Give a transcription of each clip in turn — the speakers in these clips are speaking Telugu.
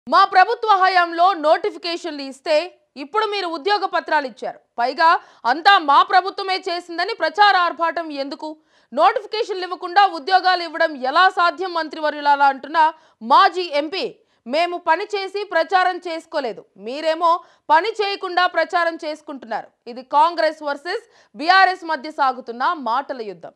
మా ప్రభుత్వ హయాంలో నోటిఫికేషన్లు ఇస్తే ఇప్పుడు మీరు ఉద్యోగ పత్రాలు ఇచ్చారు పైగా అంతా మా ప్రభుత్వమే చేసిందని ప్రచార ఆర్భాటం ఎందుకు నోటిఫికేషన్లు ఇవ్వకుండా ఉద్యోగాలు ఇవ్వడం ఎలా సాధ్యం మంత్రివర్యులాలా అంటున్న మాజీ ఎంపీ మేము పని చేసి ప్రచారం చేసుకోలేదు మీరేమో పని చేయకుండా ప్రచారం చేసుకుంటున్నారు ఇది కాంగ్రెస్ వర్సెస్ బీఆర్ఎస్ మధ్య సాగుతున్న మాటల యుద్ధం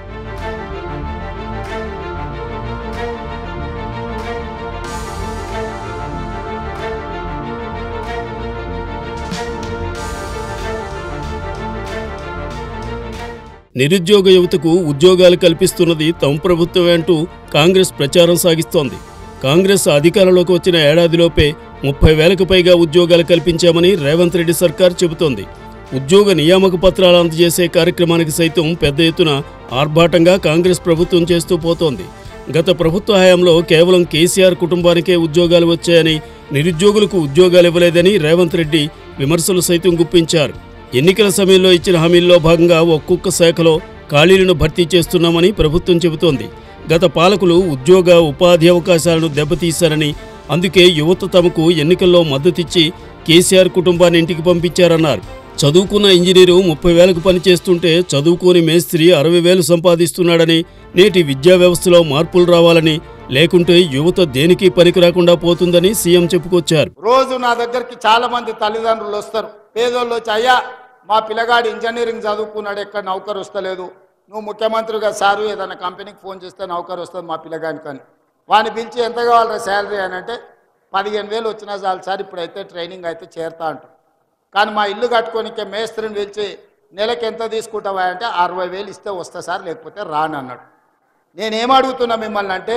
నిరుద్యోగ యువతకు ఉద్యోగాలు కల్పిస్తున్నది తమ ప్రభుత్వమే అంటూ కాంగ్రెస్ ప్రచారం సాగిస్తోంది కాంగ్రెస్ అధికారంలోకి వచ్చిన ఏడాదిలోపే ముప్పై వేలకు పైగా ఉద్యోగాలు కల్పించామని రేవంత్ రెడ్డి సర్కార్ చెబుతోంది ఉద్యోగ నియామక పత్రాలు అందజేసే కార్యక్రమానికి సైతం పెద్ద ఎత్తున ఆర్భాటంగా కాంగ్రెస్ ప్రభుత్వం చేస్తూ పోతోంది గత ప్రభుత్వ హయాంలో కేవలం కేసీఆర్ కుటుంబానికే ఉద్యోగాలు వచ్చాయని నిరుద్యోగులకు ఉద్యోగాలు ఇవ్వలేదని రేవంత్ రెడ్డి విమర్శలు సైతం గుప్పించారు ఎన్నికల సమయంలో ఇచ్చిన హామీల్లో భాగంగా ఒక్కొక్క శాఖలో ఖాళీలను భర్తీ చేస్తున్నామని ప్రభుత్వం చెబుతోంది గత పాలకులు ఉద్యోగ ఉపాధి అవకాశాలను దెబ్బతీశారని అందుకే యువత తమకు ఎన్నికల్లో మద్దతిచ్చి కేసీఆర్ కుటుంబాన్ని ఇంటికి పంపించారన్నారు చదువుకున్న ఇంజనీరు ముప్పై వేలకు పనిచేస్తుంటే చదువుకోని మేస్త్రి అరవై వేలు సంపాదిస్తున్నాడని నేటి విద్యా వ్యవస్థలో మార్పులు రావాలని లేకుంటే యువత దేనికి పనికి రాకుండా పోతుందని సీఎం చెప్పుకొచ్చారు రోజు నా దగ్గరికి చాలా మంది తల్లిదండ్రులు వస్తారు పేదోళ్ళు వచ్చి అయ్యా మా పిల్లగాడు ఇంజనీరింగ్ చదువుకున్నాడు ఎక్కడ నౌకరు వస్తలేదు నువ్వు ముఖ్యమంత్రిగా సారు ఏదైనా కంపెనీకి ఫోన్ చేస్తే నౌకరు వస్తుంది మా పిల్లగానికి అని వాడిని పిలిచి ఎంత కావాలరా శాలరీ అని అంటే పదిహేను వేలు వచ్చినా చాలు సార్ ఇప్పుడైతే ట్రైనింగ్ అయితే చేరుతా అంటారు కానీ మా ఇల్లు కట్టుకోనికే మేస్త్రిని పిలిచి నెలకి ఎంత తీసుకుంటావా అంటే అరవై వేలు ఇస్తే వస్తా సార్ లేకపోతే రాను అన్నాడు నేనేం అడుగుతున్నా మిమ్మల్ని అంటే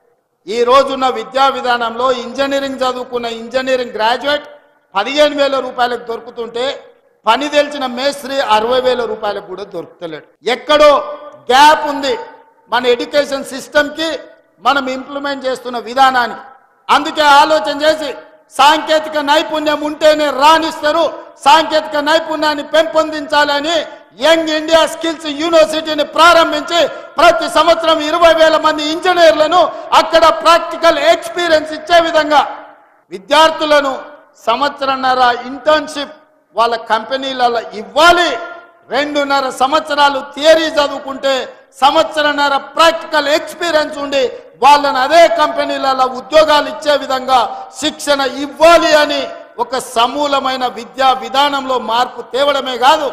ఈ రోజున్న విద్యా విధానంలో ఇంజనీరింగ్ చదువుకున్న ఇంజనీరింగ్ గ్రాడ్యుయేట్ పదిహేను వేల రూపాయలకు దొరుకుతుంటే పని తెలిసిన మేస్త్రి అరవై వేల రూపాయలకు కూడా దొరుకుతలేడు ఎక్కడో గ్యాప్ ఉంది మన ఎడ్యుకేషన్ సిస్టమ్కి మనం ఇంప్లిమెంట్ చేస్తున్న విధానానికి అందుకే ఆలోచన చేసి సాంకేతిక నైపుణ్యం ఉంటేనే రాణిస్తారు సాంకేతిక నైపుణ్యాన్ని పెంపొందించాలని యంగ్ ఇండియా స్కిల్స్ యూనివర్సిటీని ప్రారంభించి ప్రతి సంవత్సరం ఇరవై వేల మంది ఇంజనీర్లను అక్కడ ప్రాక్టికల్ ఎక్స్పీరియన్స్ ఇచ్చే విధంగా విద్యార్థులను సంవత్సరన్నర ఇంటర్న్షిప్ వాళ్ళ కంపెనీలలో ఇవ్వాలి రెండున్నర సంవత్సరాలు థియరీ చదువుకుంటే సంవత్సరన్నర ప్రాక్టికల్ ఎక్స్పీరియన్స్ ఉండి వాళ్ళని అదే కంపెనీలలో ఉద్యోగాలు ఇచ్చే విధంగా శిక్షణ ఇవ్వాలి అని ఒక సమూలమైన విద్యా విధానంలో మార్పు తేవడమే కాదు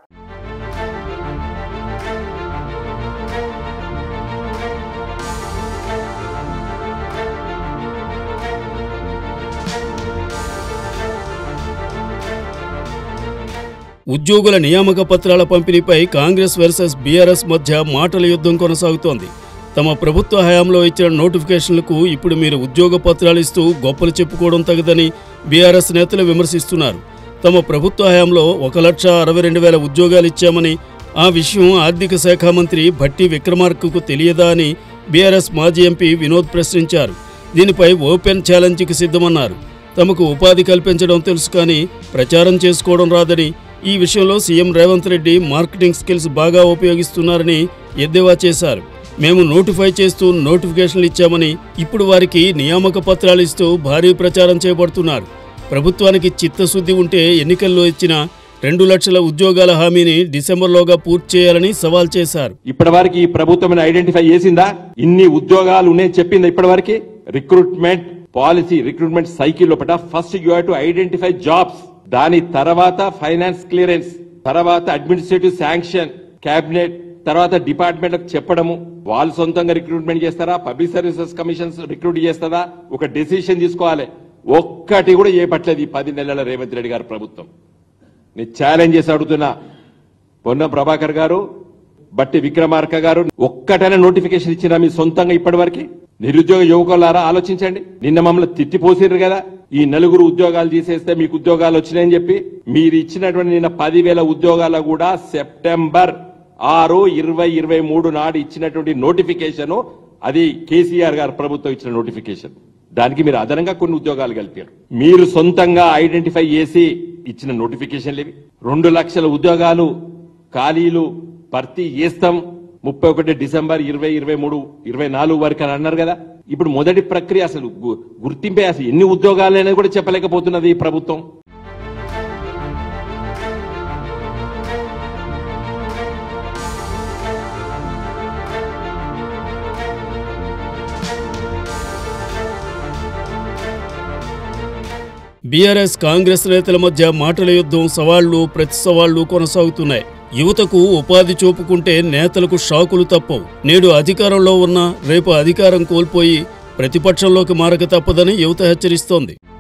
ఉద్యోగుల నియామక పత్రాల పంపిణీపై కాంగ్రెస్ వర్సెస్ బీఆర్ఎస్ మధ్య మాటల యుద్ధం కొనసాగుతోంది తమ ప్రభుత్వ హయాంలో ఇచ్చిన నోటిఫికేషన్లకు ఇప్పుడు మీరు ఉద్యోగ పత్రాలు ఇస్తూ గొప్పలు చెప్పుకోవడం తగదని బీఆర్ఎస్ నేతలు విమర్శిస్తున్నారు తమ ప్రభుత్వ హయాంలో ఒక లక్ష అరవై రెండు వేల ఉద్యోగాలు ఇచ్చామని ఆ విషయం ఆర్థిక శాఖ మంత్రి భట్టి విక్రమార్కకు తెలియదా అని బీఆర్ఎస్ మాజీ ఎంపీ వినోద్ ప్రశ్నించారు దీనిపై ఓపెన్ ఛాలెంజ్కి సిద్ధమన్నారు తమకు ఉపాధి కల్పించడం తెలుసు కానీ ప్రచారం చేసుకోవడం రాదని ఈ విషయంలో CM Revanth Reddy marketing skills బాగా ఉపయోగిస్తున్నారని ఎద్దేవా చేశారు మేము నోటిఫై చేస్తూ నోటిఫికేషన్లు ఇచ్చామని ఇప్పుడు వారికి నియామక పత్రాలు ఇస్తూ భారీ ప్రచారం చేపడుతున్నారు ప్రభుత్వానికి చిత్తశుద్ధి ఉంటే ఎన్నికల్లో ఇచ్చిన రెండు లక్షల ఉద్యోగాల హామీని డిసెంబర్లోగా పూర్తి చేయాలని సవాల్ చేశారు ఇప్పటి వరకు ఈ ప్రభుత్వం ఐడెంటిఫై చేసిందా ఇన్ని ఉద్యోగాలు ఉన్నాయని చెప్పిందా ఇప్పటి వరకు రిక్రూట్మెంట్ పాలసీ రిక్రూట్మెంట్ సైకిల్ లోపల first you to identify jobs దాని తర్వాత ఫైనాన్స్ క్లియరెన్స్ తర్వాత అడ్మినిస్ట్రేటివ్ శాంక్షన్ కేబినెట్ తర్వాత డిపార్ట్మెంట్ చెప్పడము వాళ్ళు సొంతంగా రిక్రూట్మెంట్ చేస్తారా పబ్లిక్ సర్వీసెస్ కమిషన్స్ రిక్రూట్ చేస్తారా ఒక డెసిషన్ తీసుకోవాలి ఒక్కటి కూడా చేపట్టలేదు ఈ పది నెలల రేవంత్ రెడ్డి గారి ప్రభుత్వం నేను ఛాలెంజ్ చేసి అడుగుతున్నా పొన్న ప్రభాకర్ గారు బట్టి విక్రమార్క గారు ఒక్కటైనా నోటిఫికేషన్ ఇచ్చినా మీ సొంతంగా ఇప్పటి వరకు నిరుద్యోగ యువకులారా ఆలోచించండి నిన్న మమ్మల్ని తిట్టిపోసిర్రు కదా ఈ నలుగురు ఉద్యోగాలు తీసేస్తే మీకు ఉద్యోగాలు వచ్చినాయని చెప్పి మీరు ఇచ్చినటువంటి నిన్న పదివేల ఉద్యోగాలు కూడా సెప్టెంబర్ ఆరు ఇరవై ఇరవై మూడు నాడు ఇచ్చినటువంటి నోటిఫికేషన్ అది కేసీఆర్ గారు ప్రభుత్వం ఇచ్చిన నోటిఫికేషన్ దానికి మీరు అదనంగా కొన్ని ఉద్యోగాలు కలిపారు మీరు సొంతంగా ఐడెంటిఫై చేసి ఇచ్చిన నోటిఫికేషన్లు ఇవి రెండు లక్షల ఉద్యోగాలు ఖాళీలు భర్తీ చేస్తాం ముప్పై ఒకటి డిసెంబర్ ఇరవై ఇరవై మూడు ఇరవై నాలుగు వరకు అని అన్నారు కదా ఇప్పుడు మొదటి ప్రక్రియ అసలు గు- గుర్తింపే అసలు ఎన్ని ఉద్యోగాలు అనేది కూడా చెప్పలేకపోతున్నది ఈ ప్రభుత్వం బీఆర్ఎస్ కాంగ్రెస్ నేతల మధ్య మాటల యుద్ధం సవాళ్లు ప్రతి సవాళ్లు కొనసాగుతున్నాయి యువతకు ఉపాధి చూపుకుంటే నేతలకు షాకులు తప్పవు నేడు అధికారంలో ఉన్న రేపు అధికారం కోల్పోయి ప్రతిపక్షంలోకి మారక తప్పదని యువత హెచ్చరిస్తోంది